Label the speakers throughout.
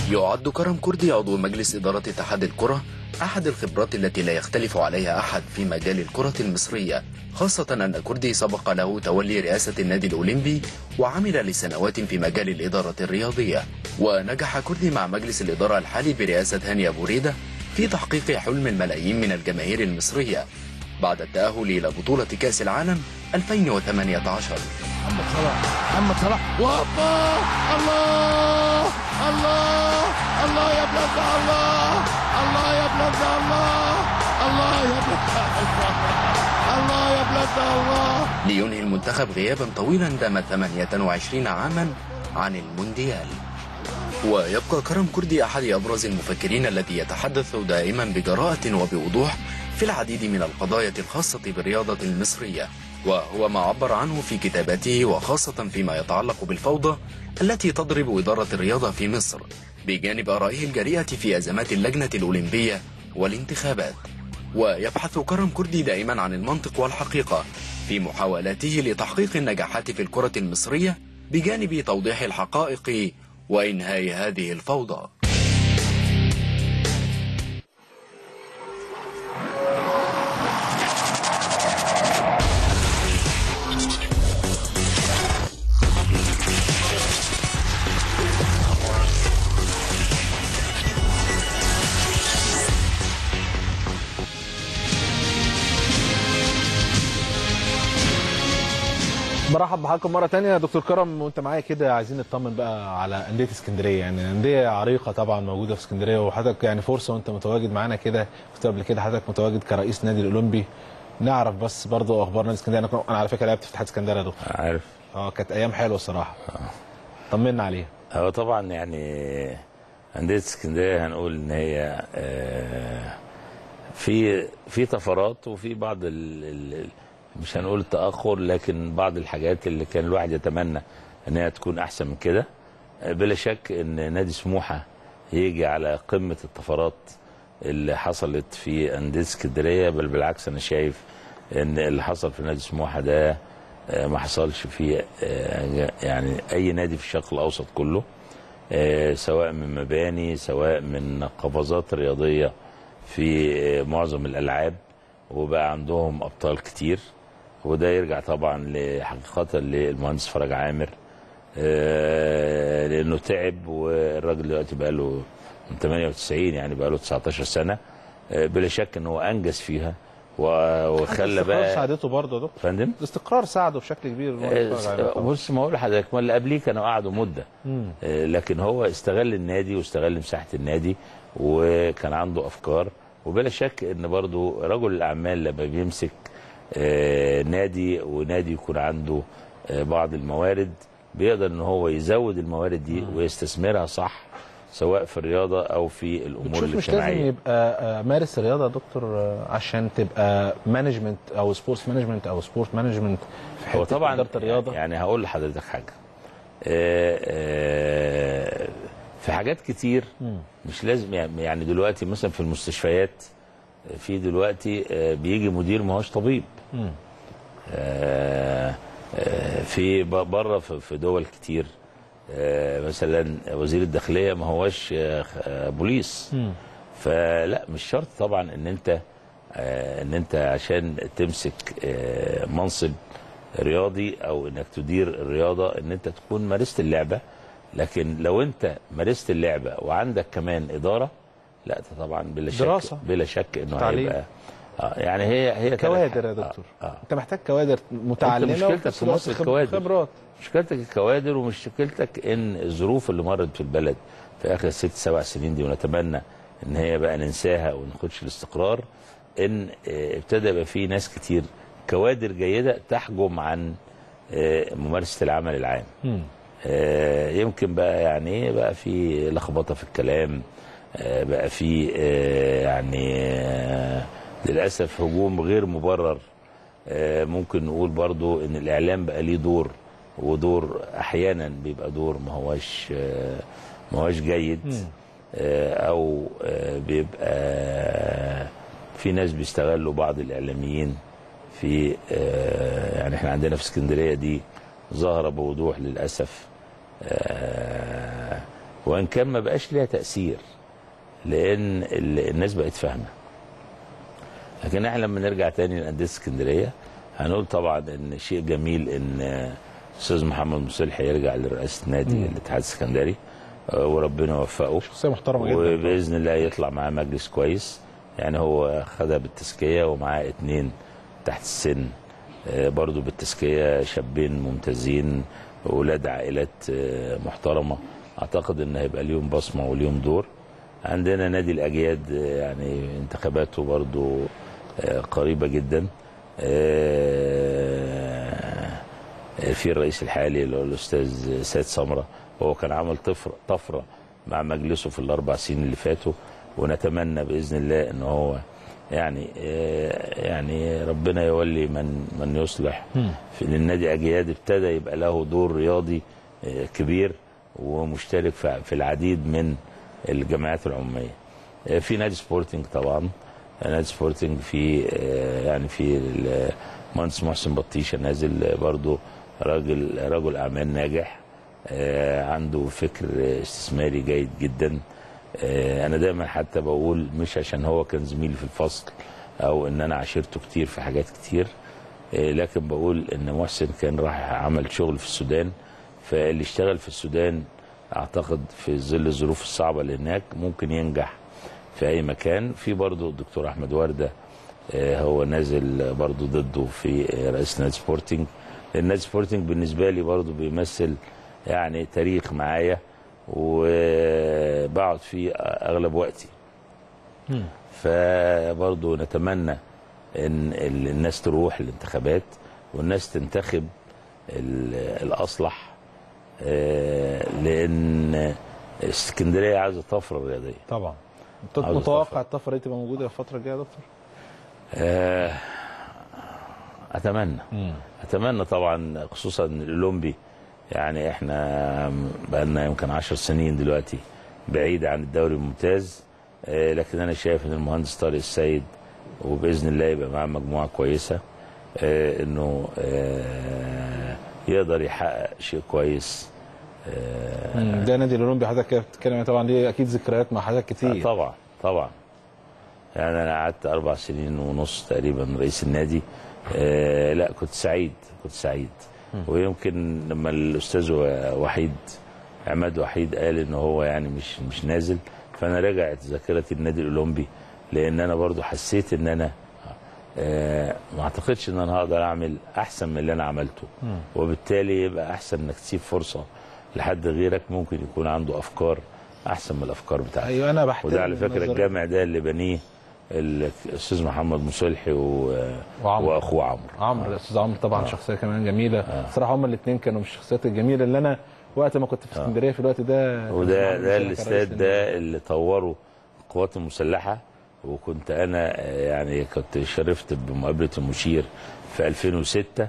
Speaker 1: يعد كرم كردي عضو مجلس إدارة اتحاد الكرة أحد الخبرات التي لا يختلف عليها أحد في مجال الكرة المصرية خاصة أن كردي سبق له تولي رئاسة النادي الأولمبي وعمل لسنوات في مجال الإدارة الرياضية ونجح كردي مع مجلس الإدارة الحالي برئاسة هاني أبو ريدة في تحقيق حلم الملايين من الجماهير المصرية بعد التأهل إلى بطولة كأس العالم 2018
Speaker 2: محمد صلاح محمد صلاح وابا الله الله الله يا بلاد الله الله يا بلاد الله الله يا بلاد الله الله يا بلاد الله
Speaker 1: لينهي المنتخب غيابا طويلا دام 28 عاما عن المونديال ويبقى كرم كردي أحد أبرز المفكرين الذي يتحدث دائما بجراءة وبوضوح في العديد من القضايا الخاصة بالرياضة المصرية وهو ما عبر عنه في كتاباته وخاصة فيما يتعلق بالفوضى التي تضرب إدارة الرياضة في مصر بجانب آرائه الجريئة في أزمات اللجنة الأولمبية والانتخابات ويبحث كرم كردي دائما عن المنطق والحقيقة في محاولاته لتحقيق النجاحات في الكرة المصرية بجانب توضيح الحقائق وإنهاء هذه الفوضى
Speaker 3: برحب بحضراتكم مره تانية يا دكتور كرم وانت معايا كده عايزين نطمن بقى على انديه اسكندريه يعني انديه عريقه طبعا موجوده في اسكندريه وحضرتك يعني فرصه وانت متواجد معانا كده كنت قبل كده حضرتك متواجد كرئيس نادي الاولمبي نعرف بس برضه اخبار نادي اسكندريه انا انا على فكره لعبت في اتحاد اسكندريه يا دكتور
Speaker 4: عارف
Speaker 3: اه كانت ايام حلوه الصراحه طمنا عليها
Speaker 4: هو طبعا يعني أندية اسكندرية هنقول إن هي آه، في في طفرات وفي بعض ال ال مش هنقول التأخر لكن بعض الحاجات اللي كان الواحد يتمنى إن هي تكون أحسن من كده آه، بلا شك إن نادي سموحة يجي على قمة الطفرات اللي حصلت في أندية اسكندرية بل بالعكس أنا شايف إن اللي حصل في نادي سموحة ده آه، ما حصلش في آه، يعني أي نادي في الشرق الأوسط كله آه، سواء من مباني سواء من قفزات رياضية في آه، معظم الألعاب وبقى عندهم أبطال كتير وده يرجع طبعا لحقيقة للمهندس فرج عامر آه، لأنه تعب والراجل دلوقتي بقى له من 98 يعني بقى له 19 سنة آه، بلا شك ان هو انجز فيها و- وخلى
Speaker 3: الاستقرار
Speaker 4: بقى
Speaker 3: ساعدته برضه يا دكتور
Speaker 4: فندم
Speaker 3: الاستقرار ساعده بشكل كبير إن هو يتفرج على الأبطال.
Speaker 4: بص ما اقول لحضرتك ما اللي قبليه كانوا قعدوا مده
Speaker 3: مم.
Speaker 4: آه، لكن هو استغل النادي واستغل مساحه النادي وكان عنده افكار وبلا شك ان برضو رجل الاعمال لما بيمسك آه، نادي ونادي يكون عنده آه، بعض الموارد بيقدر ان هو يزود الموارد دي ويستثمرها صح سواء في الرياضه او في الامور
Speaker 3: بتشوف مش لازم
Speaker 4: الاجتماعيه
Speaker 3: يبقى آه، مارس الرياضه يا دكتور آه، عشان تبقى مانجمنت او سبورتس مانجمنت او سبورت مانجمنت في
Speaker 4: هو
Speaker 3: حته
Speaker 4: طبعا
Speaker 3: اداره الرياضه
Speaker 4: يعني هقول لحضرتك حاجه آه، آه، في حاجات كتير مش لازم يعني يعني دلوقتي مثلا في المستشفيات في دلوقتي آه، بيجي مدير ما هوش طبيب
Speaker 3: مم.
Speaker 4: آه، آه، في ب- بره في في دول كتير آه، مثلا وزير الداخليه ما هوش آه، آه، بوليس
Speaker 3: مم.
Speaker 4: فلا مش شرط طبعا ان انت آه، ان انت عشان تمسك آه، منصب رياضي او انك تدير الرياضه ان انت تكون مارست اللعبه لكن لو انت مارست اللعبه وعندك كمان اداره لا ده طبعا بلا شك
Speaker 3: دراسة.
Speaker 4: بلا شك انه
Speaker 3: تعليم.
Speaker 4: هيبقى آه يعني هي هي تلات
Speaker 3: كوادر يا
Speaker 4: حاجات.
Speaker 3: دكتور
Speaker 4: آه. آه.
Speaker 3: انت محتاج كوادر متعلمه
Speaker 4: مشكلتك
Speaker 3: وفي نفس
Speaker 4: في
Speaker 3: الوقت
Speaker 4: مصر
Speaker 3: خب-
Speaker 4: الكوادر.
Speaker 3: خبرات
Speaker 4: مشكلتك الكوادر ومشكلتك ان الظروف اللي مرت في البلد في اخر ست سبع سنين دي ونتمنى ان هي بقى ننساها ونخش الاستقرار ان آه، ابتدى يبقى في ناس كتير كوادر جيده تحجم عن آه، ممارسه العمل العام
Speaker 3: مم.
Speaker 4: آه، يمكن بقى يعني ايه بقى في لخبطه في الكلام آه، بقى في آه، يعني آه، للاسف هجوم غير مبرر آه، ممكن نقول برضو ان الاعلام بقى ليه دور ودور احيانا بيبقى دور ما هوش آه، ما هوش جيد آه، او آه، بيبقى في ناس بيستغلوا بعض الاعلاميين في آه، يعني احنا عندنا في اسكندريه دي ظاهره بوضوح للاسف آه، وان كان ما بقاش ليها تاثير لان ال- الناس بقت فاهمه لكن احنا لما نرجع تاني لانديه اسكندريه هنقول طبعا ان شيء جميل ان آه، استاذ محمد مصلح يرجع لرئاسه نادي الاتحاد السكندري آه، وربنا يوفقه
Speaker 3: شخصيه محترمه جدا
Speaker 4: وباذن الله يطلع معاه مجلس كويس يعني هو خدها بالتزكيه ومعاه اتنين تحت السن آه، برضو بالتزكيه شابين ممتازين ولاد عائلات آه، محترمه اعتقد ان هيبقى ليهم بصمه وليهم دور عندنا نادي الاجياد آه، يعني انتخاباته برضو آه، قريبه جدا آه، في الرئيس الحالي اللي هو الاستاذ سيد سمره وهو كان عمل طفره طفره مع مجلسه في الاربع سنين اللي فاتوا ونتمنى باذن الله ان هو يعني آه، يعني ربنا يولي من من يصلح في النادي اجياد ابتدى يبقى له دور رياضي آه، كبير ومشترك في في العديد من الجمعيات العموميه آه، في نادي سبورتنج طبعا نادي سبورتنج في آه، يعني في المهندس محسن بطيشه نازل برضو راجل رجل اعمال ناجح آه، عنده فكر استثماري جيد جدا آه، انا دايما حتى بقول مش عشان هو كان زميلي في الفصل او ان انا عاشرته كتير في حاجات كتير آه، لكن بقول ان محسن كان راح عمل شغل في السودان فاللي اشتغل في السودان اعتقد في ظل الظروف الصعبه اللي هناك ممكن ينجح في اي مكان في برضو الدكتور احمد ورده آه، هو نازل برضو ضده في آه، رئيس نادي سبورتنج لان نادي سبورتنج بالنسبه لي برضو بيمثل يعني تاريخ معايا وبقعد فيه اغلب وقتي فبرضو نتمنى ان ال- الناس تروح الانتخابات والناس تنتخب ال- الاصلح آه، لان اسكندريه عايزه طفره رياضيه
Speaker 3: طبعا
Speaker 4: عاوز
Speaker 3: متوقع
Speaker 4: أتفق.
Speaker 3: الطفره دي تبقى موجوده الفتره الجايه يا دكتور؟
Speaker 4: آه، اتمنى اتمنى طبعا خصوصا إن الاولمبي يعني احنا بقالنا يمكن عشر سنين دلوقتي بعيد عن الدوري الممتاز آه، لكن انا شايف ان المهندس طارق السيد وباذن الله يبقى معاه مجموعه كويسه آه، انه آه، يقدر يحقق شيء كويس
Speaker 3: مم. ده نادي الاولمبي حضرتك كده بتتكلم يعني طبعا ليه اكيد ذكريات مع حضرتك كتير
Speaker 4: طبعا طبعا يعني انا قعدت اربع سنين ونص تقريبا رئيس النادي آه لا كنت سعيد كنت سعيد ويمكن لما الاستاذ وحيد عماد وحيد قال ان هو يعني مش مش نازل فانا رجعت ذاكرتي النادي الاولمبي لان انا برضو حسيت ان انا آه ما اعتقدش ان انا هقدر اعمل احسن من اللي انا عملته وبالتالي يبقى احسن انك تسيب فرصه لحد غيرك ممكن يكون عنده افكار احسن من الافكار بتاعتك
Speaker 3: ايوه انا بحترم
Speaker 4: وده على فكره
Speaker 3: النظرية.
Speaker 4: الجامع ده اللي بنيه الاستاذ محمد مصلحي و...
Speaker 3: وعمرو.
Speaker 4: واخوه عمرو
Speaker 3: عمرو الاستاذ عمرو طبعا شخصيه كمان جميله صراحه هما الاثنين كانوا من الشخصيات الجميله اللي انا وقت ما كنت في اسكندريه في الوقت ده
Speaker 4: وده
Speaker 3: كان
Speaker 4: ده
Speaker 3: عمرو
Speaker 4: الاستاد
Speaker 3: رئيس
Speaker 4: ده اللي طوره القوات المسلحه وكنت انا آه، يعني كنت شرفت بمقابله المشير في 2006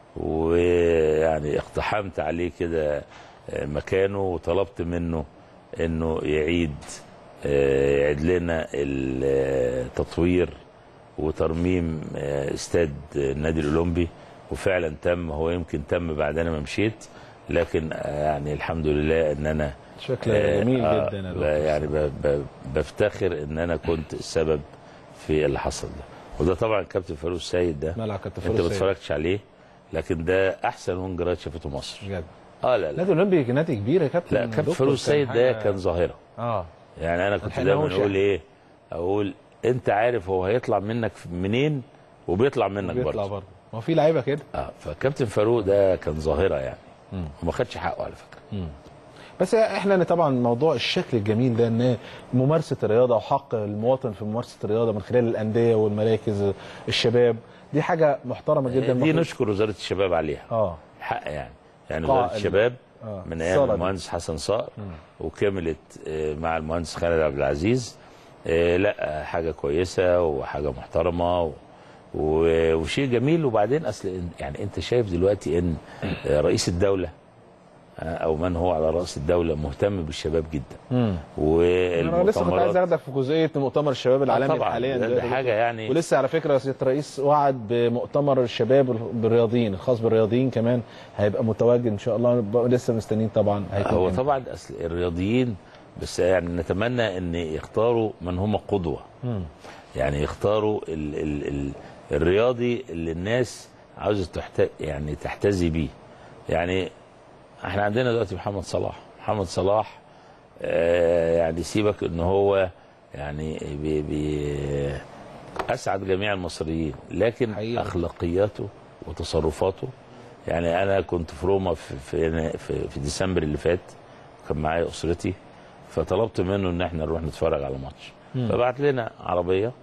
Speaker 4: ويعني اقتحمت عليه كده آه، مكانه وطلبت منه انه يعيد آه، يعيد لنا التطوير وترميم آه، استاد النادي الاولمبي وفعلا تم هو يمكن تم بعد انا ما مشيت لكن آه، يعني الحمد لله ان انا
Speaker 3: شكل
Speaker 4: آه،
Speaker 3: جميل
Speaker 4: آه،
Speaker 3: جدا يا
Speaker 4: ب-
Speaker 3: دكتور.
Speaker 4: يعني ب- ب- بفتخر ان انا كنت السبب في اللي حصل ده وده طبعا كابتن فاروق السيد ده
Speaker 3: ملعب كابتن
Speaker 4: انت
Speaker 3: فاروق
Speaker 4: ما
Speaker 3: السيد.
Speaker 4: اتفرجتش عليه لكن ده احسن وينجرات شافته مصر
Speaker 3: بجد
Speaker 4: اه لا لا
Speaker 3: النادي الاولمبي نادي كبير يا كابتن
Speaker 4: لا كابتن
Speaker 3: دكتور،
Speaker 4: فاروق السيد ده
Speaker 3: حاجة-
Speaker 4: كان ظاهره
Speaker 3: اه
Speaker 4: يعني انا كنت
Speaker 3: الحين
Speaker 4: دايما
Speaker 3: هو
Speaker 4: اقول
Speaker 3: شاهد.
Speaker 4: ايه اقول انت عارف هو هيطلع منك منين وبيطلع منك
Speaker 3: بيطلع
Speaker 4: برضه
Speaker 3: برضه ما في لعيبه كده
Speaker 4: اه فكابتن فاروق ده كان ظاهره يعني وما خدش حقه على فكره
Speaker 3: بس احنا طبعا موضوع الشكل الجميل ده ان ممارسه الرياضه وحق المواطن في ممارسه الرياضه من خلال الانديه والمراكز الشباب دي حاجه محترمه جدا
Speaker 4: دي
Speaker 3: المفروض-
Speaker 4: نشكر وزاره الشباب عليها
Speaker 3: اه
Speaker 4: حق يعني يعني
Speaker 3: قاع
Speaker 4: وزاره
Speaker 3: ال-
Speaker 4: الشباب
Speaker 3: آه،
Speaker 4: من
Speaker 3: الصالة
Speaker 4: ايام
Speaker 3: دي.
Speaker 4: المهندس حسن صقر وكملت آه، مع المهندس خالد عبد العزيز آه، لا حاجه كويسه وحاجه محترمه و- و- وشيء جميل وبعدين اصل إن- يعني انت شايف دلوقتي ان آه، رئيس الدوله آه، او من هو على راس الدوله مهتم بالشباب جدا
Speaker 3: انا لسه كنت عايز
Speaker 4: والمؤتمرات
Speaker 3: اخدك في جزئيه مؤتمر الشباب العالمي
Speaker 4: طبعا
Speaker 3: حاليا
Speaker 4: ده,
Speaker 3: ده
Speaker 4: ده حاجه يعني
Speaker 3: ولسه على فكره سياده الرئيس وعد بمؤتمر الشباب بالرياضيين الخاص بالرياضيين كمان هيبقى متواجد ان شاء الله بقى لسه مستنيين طبعا هيكون
Speaker 4: هو
Speaker 3: إمتى.
Speaker 4: طبعا اصل الرياضيين بس يعني نتمنى ان يختاروا من هم قدوه
Speaker 3: مم.
Speaker 4: يعني يختاروا ال ال ال الرياضي اللي الناس عاوزه تحت يعني تحتذي بيه يعني احنا عندنا دلوقتي محمد صلاح محمد صلاح آه يعني سيبك ان هو يعني بي بي اسعد جميع المصريين لكن
Speaker 3: حقيقة.
Speaker 4: اخلاقياته وتصرفاته يعني انا كنت في روما في في, في, في ديسمبر اللي فات كان معايا اسرتي فطلبت منه ان احنا نروح نتفرج على ماتش فبعت لنا عربيه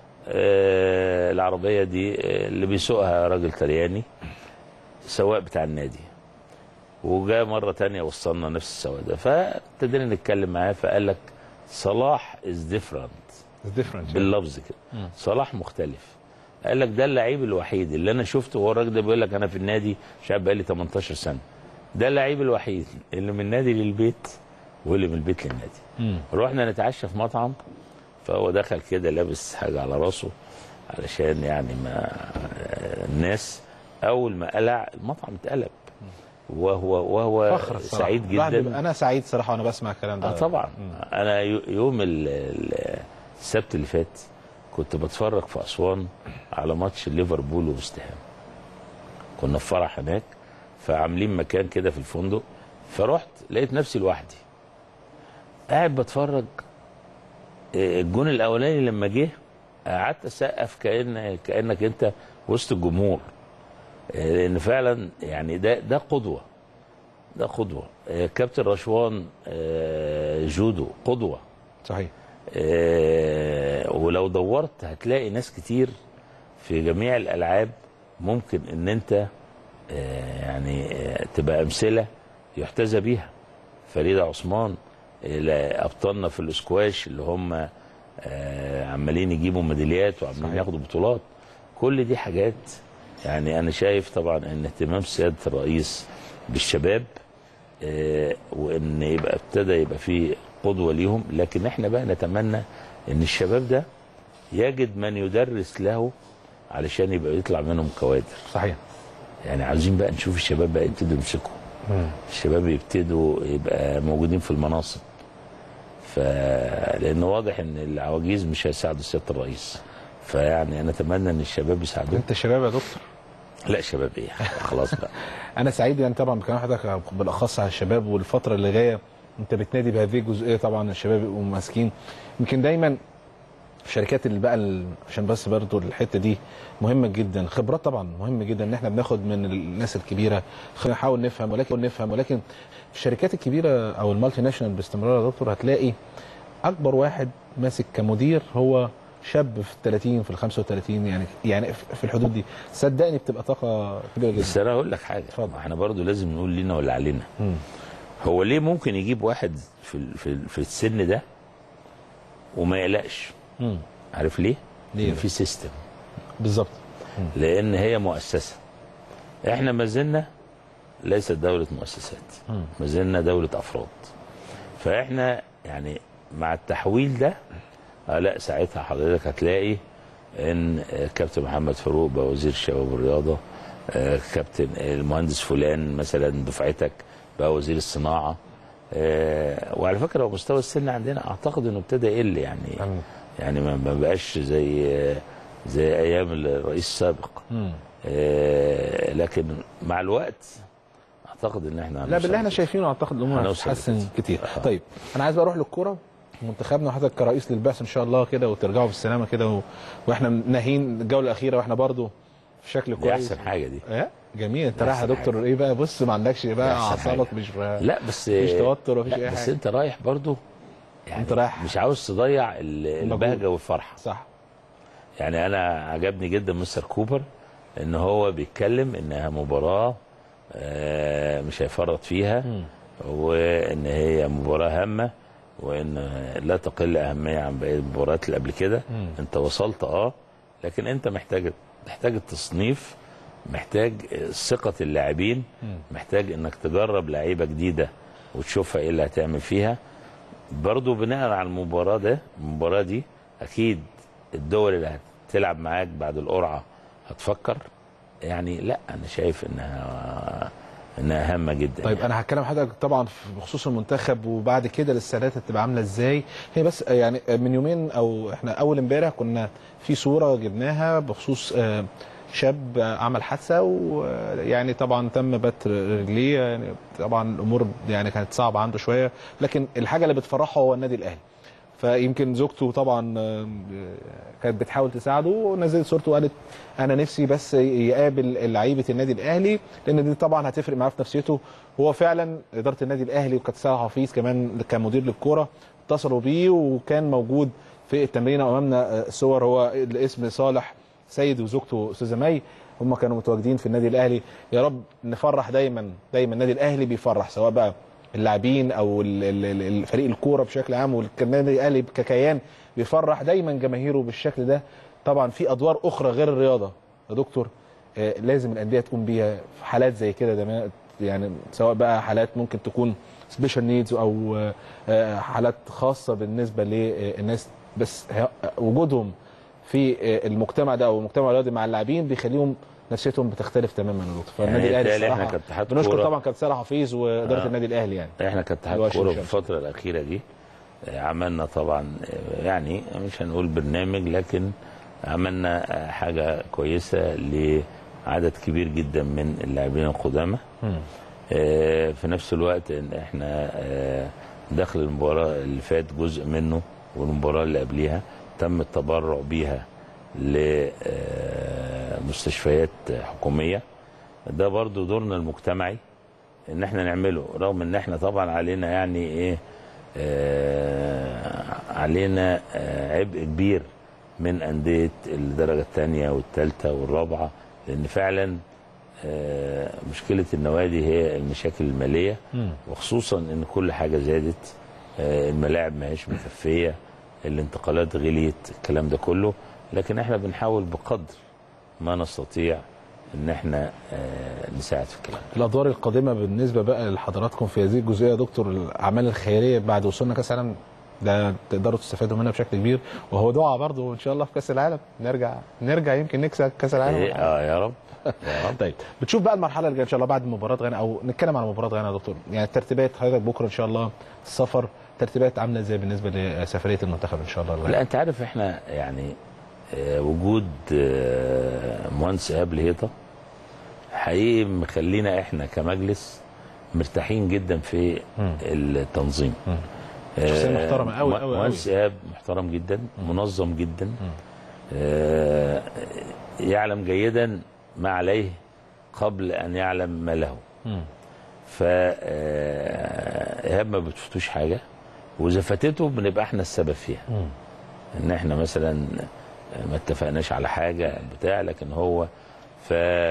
Speaker 4: آه العربيه دي آه اللي بيسوقها راجل طلياني سواق بتاع النادي وجاء مره تانية وصلنا نفس السواق ده فابتدينا نتكلم معاه فقال لك صلاح از ديفرنت
Speaker 3: different
Speaker 4: باللفظ كده صلاح مختلف قال لك ده اللعيب الوحيد اللي انا شفته هو الراجل ده بيقول لك انا في النادي مش عارف بقالي 18 سنه ده اللعيب الوحيد اللي من النادي للبيت واللي من البيت للنادي
Speaker 3: مم.
Speaker 4: رحنا نتعشى في مطعم فهو دخل كده لابس حاجه على راسه علشان يعني ما الناس اول ما قلع المطعم اتقلب وهو وهو
Speaker 3: فخر الصراحة.
Speaker 4: سعيد
Speaker 3: الواحد
Speaker 4: جدا
Speaker 3: بيبقى- انا سعيد صراحه وانا بسمع الكلام ده
Speaker 4: اه طبعا انا يو- يوم ال- ال- السبت اللي فات كنت بتفرج في اسوان على ماتش ليفربول ووست هام كنا في فرح هناك فعاملين مكان كده في الفندق فرحت لقيت نفسي لوحدي قاعد بتفرج آه، الجون الاولاني لما جه قعدت اسقف كان كانك انت وسط الجمهور آه، لان فعلا يعني ده ده قدوه ده قدوه آه، كابتن رشوان آه، جودو قدوه
Speaker 3: صحيح
Speaker 4: آه، ولو دورت هتلاقي ناس كتير في جميع الالعاب ممكن ان انت آه، يعني آه، تبقى امثله يحتذى بيها فريده عثمان إلى ابطالنا في الاسكواش اللي هم آه، عمالين يجيبوا ميداليات وعمالين ياخدوا بطولات كل دي حاجات يعني انا شايف طبعا ان اهتمام سياده الرئيس بالشباب آه، وان يبقى ابتدى يبقى في قدوه ليهم لكن احنا بقى نتمنى ان الشباب ده يجد من يدرس له علشان يبقى يطلع منهم كوادر
Speaker 3: صحيح
Speaker 4: يعني عاوزين بقى نشوف الشباب بقى يبتدوا يمسكوا الشباب يبتدوا يبقى موجودين في المناصب ف لان واضح ان العواجيز مش هيساعدوا سياده الرئيس فيعني انا اتمنى ان الشباب يساعدوه
Speaker 3: انت شباب يا دكتور
Speaker 4: لا شباب ايه خلاص بقى
Speaker 3: انا سعيد يعني طبعا بكلام حضرتك بالاخص على الشباب والفتره اللي جايه انت بتنادي بهذه الجزئيه طبعا الشباب يبقوا ماسكين يمكن دايما في شركات اللي بقى ال- عشان بس برضو الحته دي مهمه جدا الخبرات طبعا مهم جدا ان احنا بناخد من الناس الكبيره خلينا نحاول نفهم ولكن نفهم ولكن في الشركات الكبيره او المالتي ناشونال باستمرار يا دكتور هتلاقي اكبر واحد ماسك كمدير هو شاب في ال 30 في ال 35 يعني يعني في الحدود دي صدقني بتبقى طاقه كبيره جدا
Speaker 4: بس انا اقول لك حاجه
Speaker 3: اتفضل.
Speaker 4: احنا برضو لازم نقول لينا ولا علينا
Speaker 3: مم.
Speaker 4: هو ليه ممكن يجيب واحد في ال- في ال- في السن ده وما يقلقش
Speaker 3: مم.
Speaker 4: عارف ليه؟
Speaker 3: ليه؟
Speaker 4: لان في سيستم
Speaker 3: بالظبط
Speaker 4: لان هي مؤسسه احنا ما زلنا ليست دوله مؤسسات
Speaker 3: مم.
Speaker 4: ما زلنا دوله افراد فاحنا يعني مع التحويل ده آه لا ساعتها حضرتك هتلاقي ان آه، كابتن محمد فاروق بقى وزير الشباب والرياضه آه، كابتن المهندس فلان مثلا دفعتك بقى وزير الصناعه آه، وعلى فكره هو مستوى السن عندنا اعتقد انه ابتدى يقل يعني
Speaker 3: مم.
Speaker 4: يعني ما ما بقاش زي زي ايام الرئيس السابق
Speaker 3: مم.
Speaker 4: آه، لكن مع الوقت اعتقد ان احنا
Speaker 3: لا
Speaker 4: هنوصل
Speaker 3: باللي احنا
Speaker 4: لكده.
Speaker 3: شايفينه اعتقد الامور
Speaker 4: هنوصل
Speaker 3: هتتحسن
Speaker 4: لكده.
Speaker 3: كتير
Speaker 4: آه.
Speaker 3: طيب انا عايز بقى اروح للكوره منتخبنا وحضرتك كرئيس للبعثه ان شاء الله كده وترجعوا بالسلامه كده و... واحنا ناهين الجوله الاخيره واحنا برضو في شكل
Speaker 4: دي
Speaker 3: كويس
Speaker 4: احسن حاجه دي
Speaker 3: ايه جميل انت
Speaker 4: دي
Speaker 3: رايح يا
Speaker 4: أحسن
Speaker 3: دكتور ايه بقى بص ما عندكش بقى
Speaker 4: دي أحسن
Speaker 3: اعصابك
Speaker 4: حاجة.
Speaker 3: مش
Speaker 4: لا بس
Speaker 3: مفيش توتر مفيش
Speaker 4: لا
Speaker 3: اي
Speaker 4: بس
Speaker 3: حاجه
Speaker 4: انت رايح برضو يعني
Speaker 3: أنت رايح.
Speaker 4: مش عاوز تضيع ال-
Speaker 3: المجهود.
Speaker 4: البهجه والفرحه
Speaker 3: صح
Speaker 4: يعني انا عجبني جدا مستر كوبر ان هو بيتكلم انها مباراه آه، مش هيفرط فيها وان هي مباراه هامه وان لا تقل اهميه عن باقي المباريات اللي قبل كده انت وصلت اه لكن انت محتاج محتاج التصنيف محتاج ثقه اللاعبين محتاج انك تجرب لعيبه جديده وتشوفها ايه اللي هتعمل فيها برضو بناء على المباراه ده المباراه دي اكيد الدول اللي هتلعب معاك بعد القرعه هتفكر يعني لا انا شايف انها انها هامه جدا
Speaker 3: طيب
Speaker 4: يعني.
Speaker 3: انا هتكلم حضرتك طبعا في- بخصوص المنتخب وبعد كده للسادات هتبقى عامله ازاي هي بس يعني من يومين او احنا اول امبارح كنا في صوره جبناها بخصوص آه، شاب آه، عمل حادثه ويعني طبعا تم بتر رجليه يعني طبعا الامور يعني كانت صعبه عنده شويه لكن الحاجه اللي بتفرحه هو النادي الاهلي فيمكن زوجته طبعا آه، كانت بتحاول تساعده ونزلت صورته وقالت انا نفسي بس يقابل لعيبه النادي الاهلي لان دي طبعا هتفرق معاه في نفسيته هو فعلا اداره النادي الاهلي وكابتن سامح حفيظ كمان كمدير للكوره اتصلوا بيه وكان موجود في التمرين وامامنا آه، صور هو الاسم صالح سيد وزوجته استاذه مي هم كانوا متواجدين في النادي الاهلي يا رب نفرح دايما دايما النادي الاهلي بيفرح سواء بقى اللاعبين او ال- ال- ال- الفريق الكوره بشكل عام والنادي الاهلي ككيان بيفرح دايما جماهيره بالشكل ده طبعا في ادوار اخرى غير الرياضه يا دكتور آه، لازم الانديه تقوم بيها في حالات زي كده ده يعني سواء بقى حالات ممكن تكون سبيشال نيدز او آه، آه، حالات خاصه بالنسبه للناس بس ه- وجودهم في آه، المجتمع ده او المجتمع الرياضي مع اللاعبين بيخليهم نفسيتهم بتختلف تماما يا دكتور فالنادي
Speaker 4: يعني
Speaker 3: الاهلي
Speaker 4: بالتالي إحنا
Speaker 3: الصراحه
Speaker 4: كاتحاد
Speaker 3: بنشكر
Speaker 4: كورة-
Speaker 3: طبعا كابتن سامح حفيظ واداره
Speaker 4: آه.
Speaker 3: النادي الاهلي يعني
Speaker 4: احنا كاتحاد
Speaker 3: الواشنطن
Speaker 4: كوره في
Speaker 3: شمس.
Speaker 4: الفتره الاخيره دي آه، عملنا طبعا آه، يعني مش هنقول برنامج لكن عملنا آه، حاجه كويسه لعدد كبير جدا من اللاعبين القدامى آه، في نفس الوقت ان احنا آه، داخل المباراه اللي فات جزء منه والمباراه اللي قبليها تم التبرع بيها لمستشفيات حكوميه ده برضو دورنا المجتمعي ان احنا نعمله رغم ان احنا طبعا علينا يعني ايه آه علينا آه عبء كبير من انديه الدرجه الثانيه والثالثه والرابعه لان فعلا آه مشكله النوادي هي المشاكل الماليه وخصوصا ان كل حاجه زادت آه الملاعب ما هيش مكفيه الانتقالات غليت الكلام ده كله لكن احنا بنحاول بقدر ما نستطيع ان احنا آه نساعد في الكلام ده.
Speaker 3: الادوار القادمه بالنسبه بقى لحضراتكم في هذه الجزئيه يا دكتور الاعمال الخيريه بعد وصولنا كاس العالم ده تقدروا تستفادوا منها بشكل كبير وهو دعاء برضه ان شاء الله في كاس العالم نرجع نرجع يمكن نكسب كاس العالم
Speaker 4: إيه اه يا رب يا رب
Speaker 3: طيب بتشوف بقى المرحله اللي جايه ان شاء الله بعد مباراه غانا او نتكلم عن مباراه غانا يا دكتور يعني الترتيبات حضرتك بكره ان شاء الله السفر ترتيبات عامله ازاي بالنسبه لسفريه المنتخب ان شاء الله
Speaker 4: لا انت عارف احنا يعني آه وجود آه مهندس ايهاب لهيطه حقيقي مخلينا احنا كمجلس مرتاحين جدا في التنظيم
Speaker 3: شخصية
Speaker 4: آه،
Speaker 3: محترمة أوي أوي أوي.
Speaker 4: مهندس ايهاب محترم جدا منظم جدا آه يعلم جيدا ما عليه قبل ان يعلم ما له ف آه، ايهاب ما بتفوتوش حاجه واذا فاتته بنبقى احنا السبب فيها ان احنا مثلا ما اتفقناش على حاجه بتاع لكن هو ف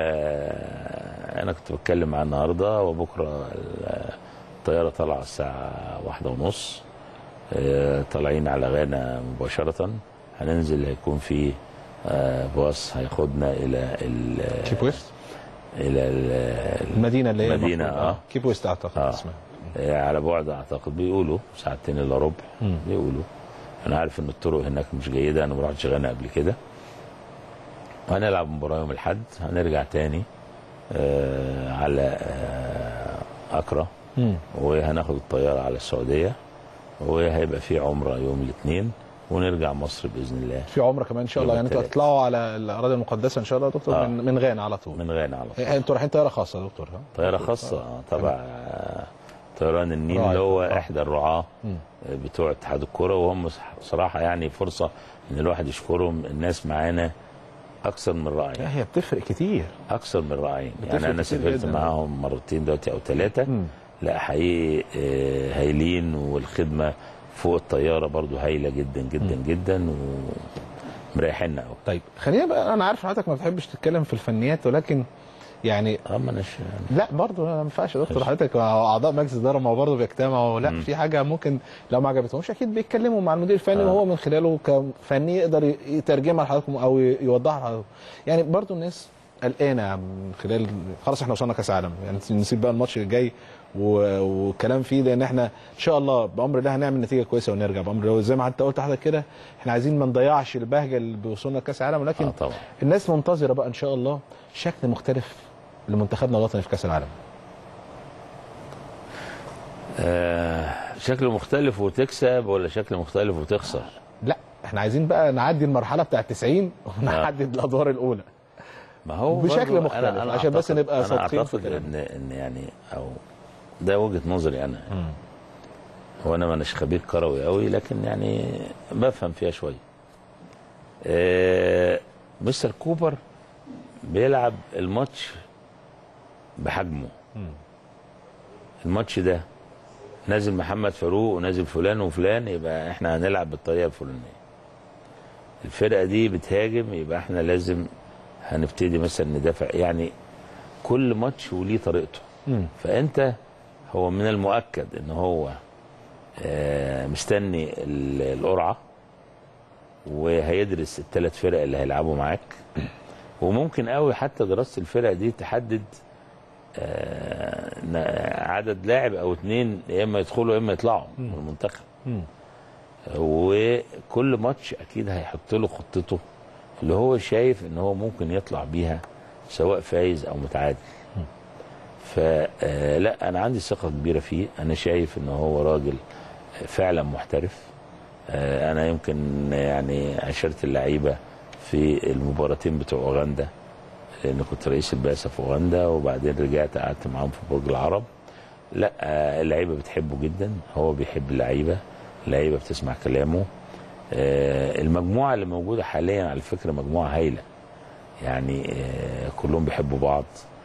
Speaker 4: انا كنت بتكلم معاه النهارده وبكره الطياره طالعه الساعه واحدة ونص آه، طالعين على غانا مباشره هننزل هيكون في آه، باص هياخدنا الى ال-
Speaker 3: كيب ويست
Speaker 4: الى ال-
Speaker 3: المدينه اللي هي
Speaker 4: المدينة،
Speaker 3: المفروض-
Speaker 4: آه.
Speaker 3: كيب ويست اعتقد
Speaker 4: آه.
Speaker 3: اسمها
Speaker 4: آه، على بعد اعتقد بيقولوا ساعتين الا ربع
Speaker 3: مم.
Speaker 4: بيقولوا انا عارف ان الطرق هناك مش جيده انا ما رحتش غانا قبل كده وهنلعب مباراه يوم الاحد هنرجع تاني آه على آه اكرا
Speaker 3: مم.
Speaker 4: وهناخد الطياره على السعوديه وهيبقى في عمره يوم الاثنين ونرجع مصر باذن الله
Speaker 3: في عمره كمان ان شاء الله
Speaker 4: يوم
Speaker 3: يعني انتوا
Speaker 4: التلات.
Speaker 3: هتطلعوا على الاراضي المقدسه ان شاء الله يا دكتور
Speaker 4: آه.
Speaker 3: من, من غانا على طول
Speaker 4: من غانا على طول
Speaker 3: إيه، انتوا رايحين طياره خاصه يا دكتور ها؟
Speaker 4: طياره خاصه آه، تبع آه، طيران النيل
Speaker 3: راعي.
Speaker 4: اللي هو
Speaker 3: آه.
Speaker 4: احدى الرعاه
Speaker 3: مم.
Speaker 4: آه، بتوع اتحاد الكوره وهم صح- صراحه يعني فرصه ان الواحد يشكرهم الناس معانا اكثر من رائعين
Speaker 3: لا هي بتفرق كتير
Speaker 4: اكثر من رائعين
Speaker 3: بتفرق
Speaker 4: يعني انا
Speaker 3: كتير
Speaker 4: سافرت
Speaker 3: جداً.
Speaker 4: معاهم مرتين دلوقتي او ثلاثه
Speaker 3: مم.
Speaker 4: لا حقيقي آه، هايلين والخدمه فوق الطياره برضو هايله جدا جدا جدا ومريحينا قوي
Speaker 3: طيب خلينا بقى انا عارف حضرتك ما بتحبش تتكلم في الفنيات ولكن يعني
Speaker 4: اه ما أناش-
Speaker 3: لا برضه ما ينفعش يا دكتور حضرتك اعضاء مجلس الاداره ما هو برضه بيجتمعوا لا في حاجه ممكن لو ما عجبتهمش اكيد بيتكلموا مع المدير الفني
Speaker 4: آه.
Speaker 3: وهو من خلاله كفني يقدر يترجمها لحضراتكم او يوضحها لحضراتكم يعني برضه الناس قلقانه يا عم من خلال خلاص احنا وصلنا كاس عالم يعني نسيب بقى الماتش الجاي و- والكلام فيه لان احنا ان شاء الله بامر الله هنعمل نتيجه كويسه ونرجع بامر الله زي ما انت قلت حضرتك كده احنا عايزين ما نضيعش البهجه اللي بيوصلنا كاس عالم ولكن
Speaker 4: اه طبعا
Speaker 3: الناس منتظره بقى ان شاء الله شكل مختلف لمنتخبنا الوطني في كاس العالم
Speaker 4: آه شكل مختلف وتكسب ولا شكل مختلف وتخسر
Speaker 3: لا احنا عايزين بقى نعدي المرحله بتاع 90 ونعدي الادوار الاولى
Speaker 4: ما هو
Speaker 3: بشكل
Speaker 4: برضو
Speaker 3: مختلف، عشان بس
Speaker 4: أعتقد-
Speaker 3: نبقى
Speaker 4: انا
Speaker 3: صادقين في
Speaker 4: اعتقد
Speaker 3: كلامنا.
Speaker 4: ان ان يعني او ده وجهه نظري انا هو انا مانيش خبير كروي قوي لكن يعني بفهم فيها شويه آه مستر كوبر بيلعب الماتش بحجمه الماتش ده نازل محمد فاروق ونازل فلان وفلان يبقى احنا هنلعب بالطريقه الفلانيه الفرقه دي بتهاجم يبقى احنا لازم هنبتدي مثلا ندافع يعني كل ماتش وليه طريقته فانت هو من المؤكد ان هو آه، مستني ال- القرعه وهيدرس الثلاث فرق اللي هيلعبوا معاك وممكن قوي حتى دراسه الفرق دي تحدد آه، ن- عدد لاعب او اتنين يا اما يدخلوا يا اما يطلعوا من المنتخب وكل ماتش اكيد هيحط له خطته اللي هو شايف ان هو ممكن يطلع بيها سواء فايز او متعادل فلا انا عندي ثقه كبيره فيه انا شايف ان هو راجل فعلا محترف آه، انا يمكن يعني عشرت اللعيبه في المباراتين بتوع اوغندا لان كنت رئيس البعثه في اوغندا وبعدين رجعت قعدت معاهم في برج العرب لا آه، اللعيبه بتحبه جدا هو بيحب اللعيبه اللعيبه بتسمع كلامه آه، المجموعه اللي موجوده حاليا على فكره مجموعه هايله يعني آه، كلهم بيحبوا بعض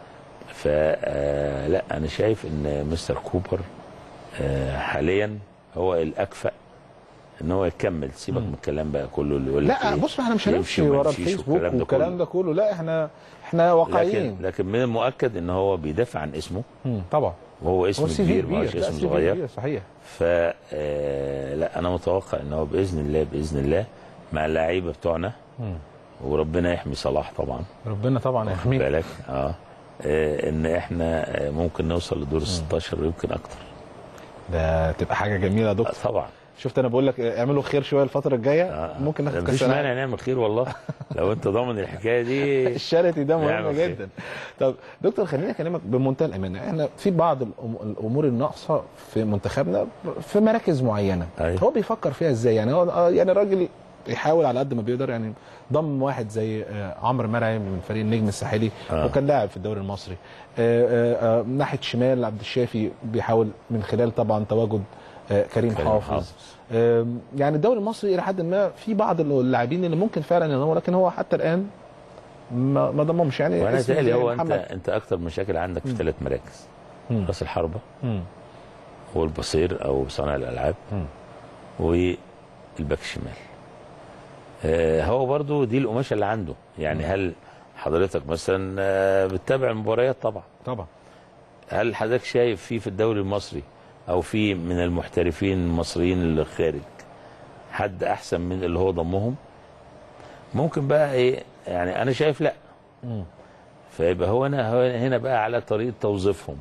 Speaker 4: فلا انا شايف ان مستر كوبر آه، حاليا هو الاكفأ ان هو يكمل سيبك من الكلام بقى كله اللي يقول لك
Speaker 3: لا
Speaker 4: إيه،
Speaker 3: بص احنا مش
Speaker 4: يمشي
Speaker 3: هنمشي
Speaker 4: وما
Speaker 3: ورا
Speaker 4: يمشيش
Speaker 3: الفيسبوك
Speaker 4: والكلام ده
Speaker 3: والكلام
Speaker 4: كله.
Speaker 3: ده كله لا احنا احنا
Speaker 4: لكن
Speaker 3: واقعيين
Speaker 4: لكن من المؤكد ان هو بيدافع عن اسمه
Speaker 3: مم، طبعا
Speaker 4: وهو اسم
Speaker 3: هو سي في
Speaker 4: كبير ما هوش
Speaker 3: لا،
Speaker 4: اسم
Speaker 3: سي في
Speaker 4: صغير
Speaker 3: كبير، صحيح
Speaker 4: ف آه، لا انا متوقع ان هو باذن الله باذن الله مع اللعيبه بتوعنا وربنا يحمي صلاح طبعا
Speaker 3: ربنا طبعا
Speaker 4: خد
Speaker 3: يحميك
Speaker 4: بالك اه آه، ان احنا آه، ممكن نوصل لدور ال 16 ويمكن اكتر
Speaker 3: ده تبقى حاجه جميله يا
Speaker 4: آه،
Speaker 3: دكتور
Speaker 4: طبعا
Speaker 3: شفت انا بقول لك اعملوا خير شويه الفتره الجايه
Speaker 4: آه،
Speaker 3: ممكن ناخد
Speaker 4: مفيش
Speaker 3: كاس العالم.
Speaker 4: مانع نعمل خير والله لو انت ضامن الحكايه دي
Speaker 3: الشارتي ده مهم
Speaker 4: نعمل خير.
Speaker 3: جدا طب دكتور خليني اكلمك بمنتهى الامانه احنا في بعض الأم- الامور الناقصه في منتخبنا في مراكز معينه
Speaker 4: أيوة.
Speaker 3: هو بيفكر فيها ازاي يعني هو آه، يعني الراجل يحاول على قد ما بيقدر يعني ضم واحد زي آه، عمرو مرعي من فريق النجم الساحلي
Speaker 4: آه.
Speaker 3: وكان لاعب في الدوري المصري آه، آه، آه، ناحيه شمال عبد الشافي بيحاول من خلال طبعا تواجد آه، كريم
Speaker 4: كريم
Speaker 3: حافظ
Speaker 4: حافظ.
Speaker 3: آم، يعني الدوري المصري الى حد ما في بعض اللاعبين اللي ممكن فعلا ينضموا لكن هو حتى الان ما ما ضمهمش يعني
Speaker 4: وانا
Speaker 3: اسم
Speaker 4: تالي
Speaker 3: زي
Speaker 4: هو انت
Speaker 3: محمد.
Speaker 4: انت اكتر مشاكل عندك في ثلاث مراكز
Speaker 3: مم.
Speaker 4: راس الحربه
Speaker 3: مم.
Speaker 4: والبصير او صانع الالعاب
Speaker 3: مم.
Speaker 4: والباك الشمال آه، هو برضو دي القماشه اللي عنده يعني هل حضرتك مثلا آه، بتتابع المباريات طبعا
Speaker 3: طبعا
Speaker 4: هل حضرتك شايف في في الدوري المصري او في من المحترفين المصريين اللي خارج حد احسن من اللي هو ضمهم ممكن بقى ايه يعني انا شايف لا
Speaker 3: مم.
Speaker 4: فيبقى هو انا هو هنا بقى على طريقه توظيفهم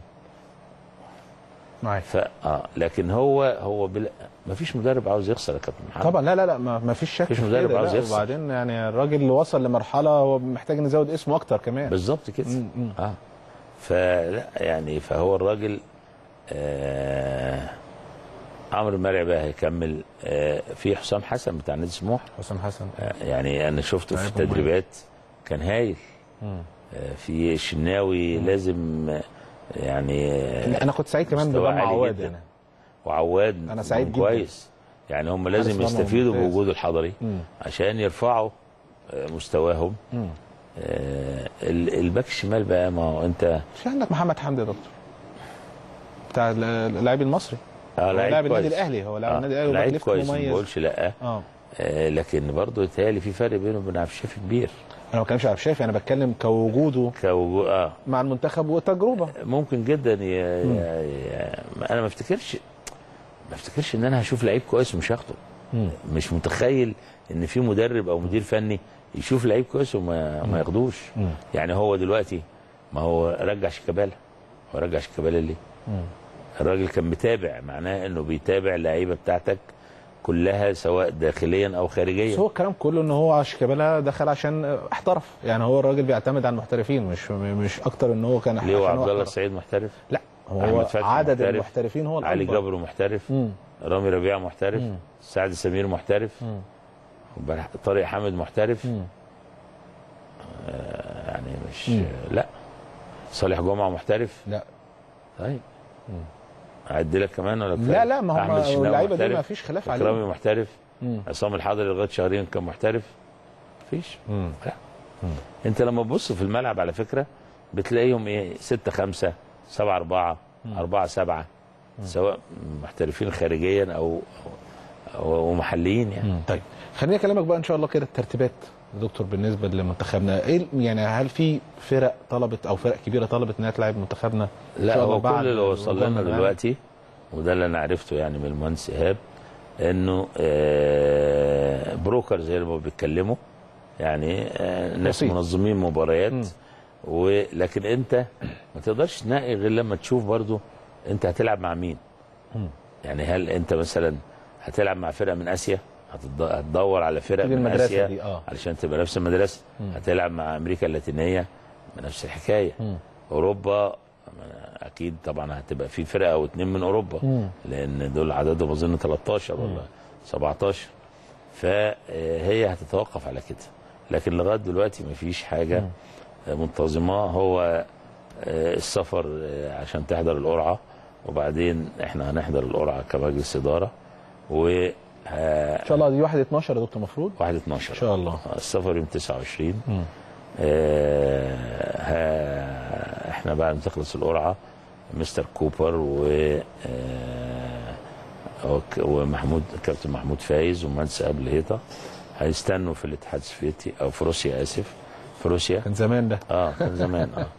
Speaker 3: معاك
Speaker 4: ف اه لكن هو هو بلا ما فيش مدرب عاوز يخسر يا كابتن محمد
Speaker 3: طبعا لا لا لا ما, ما فيش شك
Speaker 4: مفيش
Speaker 3: في
Speaker 4: مدرب
Speaker 3: كده،
Speaker 4: عاوز
Speaker 3: لا،
Speaker 4: يخسر.
Speaker 3: وبعدين يعني الراجل اللي وصل لمرحله هو محتاج نزود اسمه اكتر كمان
Speaker 4: بالظبط كده
Speaker 3: مم، مم.
Speaker 4: اه فلا يعني فهو الراجل آه عمرو مرعي بقى هيكمل آه في حسام حسن بتاع نادي سموحه
Speaker 3: حسام حسن
Speaker 4: آه يعني انا شفته في
Speaker 3: لعيب مميز.
Speaker 4: التدريبات كان هايل
Speaker 3: مم.
Speaker 4: آه في الشناوي لازم آه، يعني آه،
Speaker 3: انا كنت سعيد كمان
Speaker 4: مستوى
Speaker 3: بضم
Speaker 4: عالي
Speaker 3: عواد
Speaker 4: جدا.
Speaker 3: يعني
Speaker 4: وعواد
Speaker 3: أنا سعيد جدا.
Speaker 4: كويس يعني هم لازم
Speaker 3: مرمى
Speaker 4: يستفيدوا
Speaker 3: ممتاز.
Speaker 4: بوجوده الحضري
Speaker 3: مم.
Speaker 4: عشان يرفعوا آه، مستواهم
Speaker 3: مم.
Speaker 4: آه، ال- الباك الشمال بقى ما هو انت
Speaker 3: في عندك محمد حمدي يا دكتور بتاع ال- اللاعب المصري
Speaker 4: اه
Speaker 3: هو لاعب النادي
Speaker 4: كويس.
Speaker 3: الاهلي هو لاعب
Speaker 4: آه،
Speaker 3: النادي الاهلي
Speaker 4: لعيب
Speaker 3: وباك ليفت
Speaker 4: كويس ما
Speaker 3: مميز
Speaker 4: بقولش لا
Speaker 3: اه
Speaker 4: آه، لكن برضه يتهيألي في فرق بينه وبين عبد الشافي كبير
Speaker 3: انا ما بتكلمش على شافي انا بتكلم كوجوده
Speaker 4: كوجو اه
Speaker 3: مع المنتخب وتجربه
Speaker 4: ممكن جدا ي... ي... ي... انا ما افتكرش ما افتكرش ان انا هشوف لعيب كويس ومش هاخده
Speaker 3: مم.
Speaker 4: مش متخيل ان في مدرب او مدير فني يشوف لعيب كويس وما ما ياخدوش يعني هو دلوقتي ما هو رجع شيكابالا هو رجع شيكابالا ليه؟ الراجل كان متابع معناه انه بيتابع اللعيبه بتاعتك كلها سواء داخليا او خارجيا
Speaker 3: بس هو الكلام كله ان هو شيكابالا دخل عشان احترف يعني هو الراجل بيعتمد على المحترفين مش مش اكتر ان هو كان
Speaker 4: ليه هو
Speaker 3: عشان
Speaker 4: عبد الله
Speaker 3: احترف.
Speaker 4: السعيد محترف
Speaker 3: لا هو
Speaker 4: أحمد فتحي
Speaker 3: عدد
Speaker 4: محترف.
Speaker 3: المحترفين هو
Speaker 4: علي
Speaker 3: الأكبر.
Speaker 4: جبر محترف
Speaker 3: مم.
Speaker 4: رامي ربيعه محترف
Speaker 3: مم.
Speaker 4: سعد سمير محترف
Speaker 3: مم.
Speaker 4: وبرح- طارق حامد محترف
Speaker 3: مم.
Speaker 4: آه، يعني مش
Speaker 3: مم.
Speaker 4: لا صالح جمعه محترف
Speaker 3: لا
Speaker 4: طيب اعد لك كمان ولا كفاية؟
Speaker 3: لا لا ما
Speaker 4: أحمد
Speaker 3: هم
Speaker 4: الشناوي
Speaker 3: اللعيبه دي
Speaker 4: محترف.
Speaker 3: ما فيش خلاف
Speaker 4: اكرامي
Speaker 3: عليهم
Speaker 4: محترف
Speaker 3: مم.
Speaker 4: عصام الحضري لغايه شهرين كان محترف مفيش
Speaker 3: مم.
Speaker 4: لا انت لما تبص في الملعب على فكره بتلاقيهم ايه 6 5 7 4 4 7 سواء محترفين خارجيا او او أو محليين يعني
Speaker 3: مم. طيب خليني اكلمك بقى ان شاء الله كده الترتيبات يا دكتور بالنسبه لمنتخبنا ايه يعني هل في فرق طلبت او فرق كبيره طلبت انها تلعب منتخبنا إن
Speaker 4: لا
Speaker 3: شاء الله
Speaker 4: هو
Speaker 3: بعد
Speaker 4: كل اللي وصل
Speaker 3: الوضع
Speaker 4: لنا
Speaker 3: العام؟
Speaker 4: دلوقتي وده اللي انا عرفته يعني من المهندس ايهاب انه آه، بروكر زي ما بيتكلموا يعني آه، ناس
Speaker 3: بسيط.
Speaker 4: منظمين مباريات ولكن انت ما تقدرش تنقي غير لما تشوف برضو انت هتلعب مع مين يعني هل انت مثلا هتلعب مع فرقه من اسيا هتد- هتدور على فرق
Speaker 3: تيجي
Speaker 4: من
Speaker 3: المدرسة
Speaker 4: اسيا
Speaker 3: دي، آه.
Speaker 4: علشان تبقى نفس المدرسه هتلعب مع امريكا اللاتينيه نفس الحكايه اوروبا اكيد طبعا هتبقى في فرقه او اتنين من اوروبا لان دول عددهم اظن 13 ولا 17 فهي هتتوقف على كده لكن لغايه دلوقتي مفيش حاجه منتظمه هو آه، السفر آه، عشان تحضر القرعه وبعدين احنا هنحضر القرعه كمجلس اداره و
Speaker 3: ان شاء الله دي 1 12 يا دكتور المفروض
Speaker 4: 1 12
Speaker 3: ان شاء الله
Speaker 4: السفر يوم 29 آه ها احنا بعد ما تخلص القرعه مستر كوبر و آه وك- ومحمود كابتن محمود فايز ومهندس قبل هيطه هيستنوا في الاتحاد السوفيتي او في روسيا اسف في روسيا
Speaker 3: كان زمان ده
Speaker 4: اه كان زمان اه